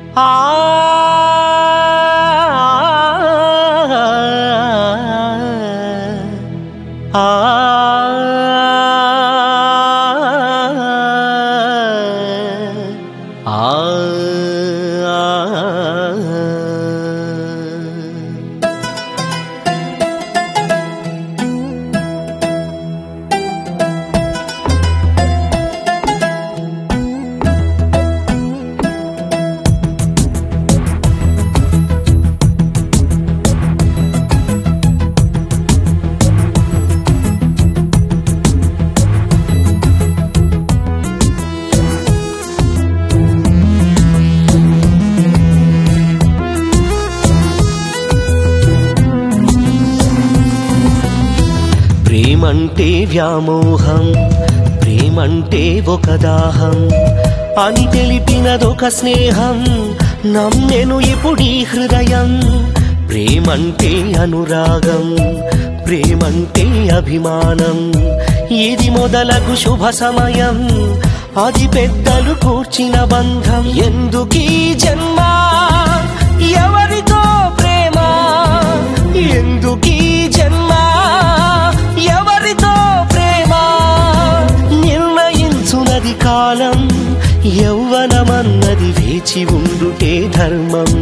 ప్రేమంటే వ్యామోహం ప్రేమంటే ఒక దాహం అని తెలిపినదొక స్నేహం నమ్మెను ఇప్పుడీ హృదయం ప్రేమంటే అనురాగం ప్రేమంటే అభిమానం ఇది మొదలగు శుభ సమయం అది పెద్దలు కూర్చిన బంధం ఎందుకీ జన్మ ఎవరితో ప్రేమ ఎందుకీ జన్మ ఎవరితో ప్రేమ నిర్ణయించునది కాలం యౌవనమన్నది వేచి ఉండుటే ధర్మం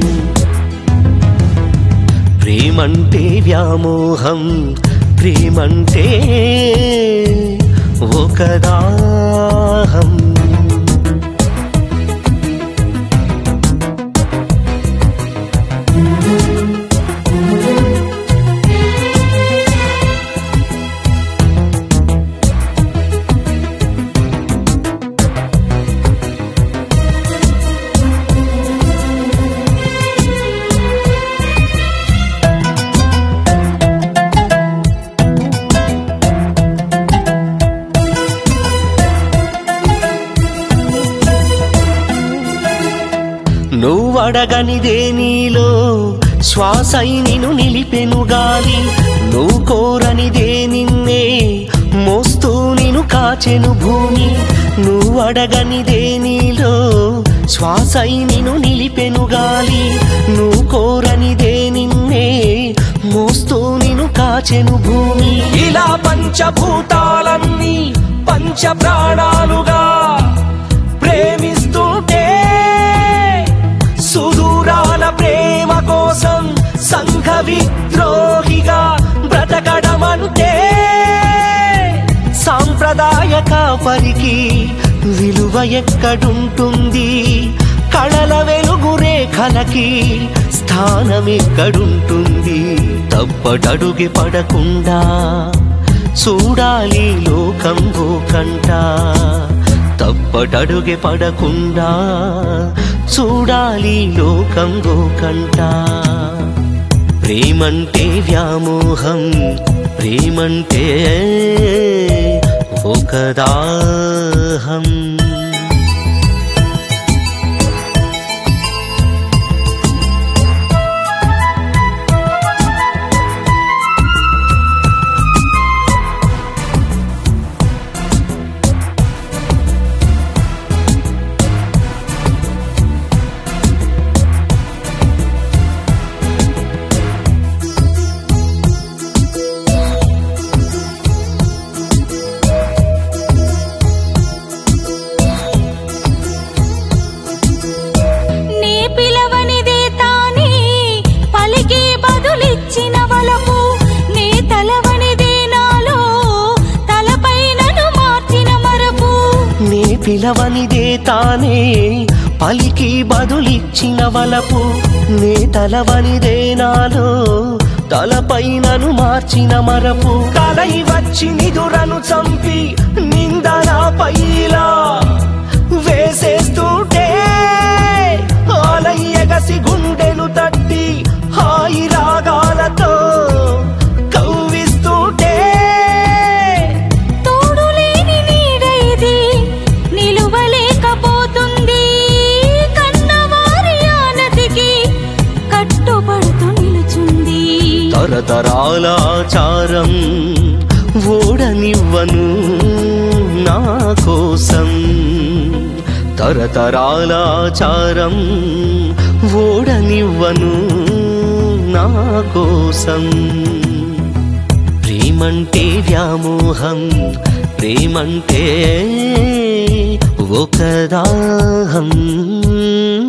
ప్రేమంటే వ్యామోహం ప్రేమంటే ఒక దాహం నువ్వడగనిదే నీలో శ్వాసై నిను నిలిపెను గాలి నువ్వు కోరనిదే నిన్నే మోస్తూ నిను కాచెను భూమి నువ్వడగనిదే నీలో శ్వాసై నిను నిలిపెను గాలి నువ్వు కోరనిదే నిన్నే మోస్తూ నిను కాచెను భూమి ఇలా పంచభూతాలన్నీ పంచ ప్రాణాలుగా ప్రేమిస్తుంటే సుదూరాల ప్రేమ కోసం సంఘ విద్రోహిగా బ్రతకడమంటే సాంప్రదాయ కాపరికి విలువ ఎక్కడుంటుంది కళల వెలుగు రేఖలకి స్థానం ఎక్కడుంటుంది తప్పటడుగి పడకుండా చూడాలి లోకం కంట తప్పటడుగి పడకుండా చూడాలి లోకం కంట ప్రేమంటే వ్యామోహం ప్రేమంటే ఒక దాహం నీ పిలవనిదే తానే పలికి బదులిచ్చిన వలపు నీ తలవనిదే నాలో తలపైనను మార్చిన మరపు నీ పిలవనిదే తానే పలికి బదులిచ్చిన వలపు నే తలవనిదే నాలో తలపైనను మార్చిన మరపు కలై వచ్చి నిదురను చంపి నిందన పైలా వేసేస్తుంటే ఆలయ్యగసి గుండెను తట్టి హాయి రాగాలతో కవ్విస్తుంటే తోడులేని నీడ ఇది నిలువలేకపోతుంది కన్నవారి ఆనతికి కట్టుబడుతూ నిలుచుంది తరతరాల ఆచారం ఓడనివ్వను నా కోసం తరతరాలాచారం ఓడనివ్వను నా కోసం ప్రేమంటే వ్యామోహం ప్రేమంటే ఒక దాహం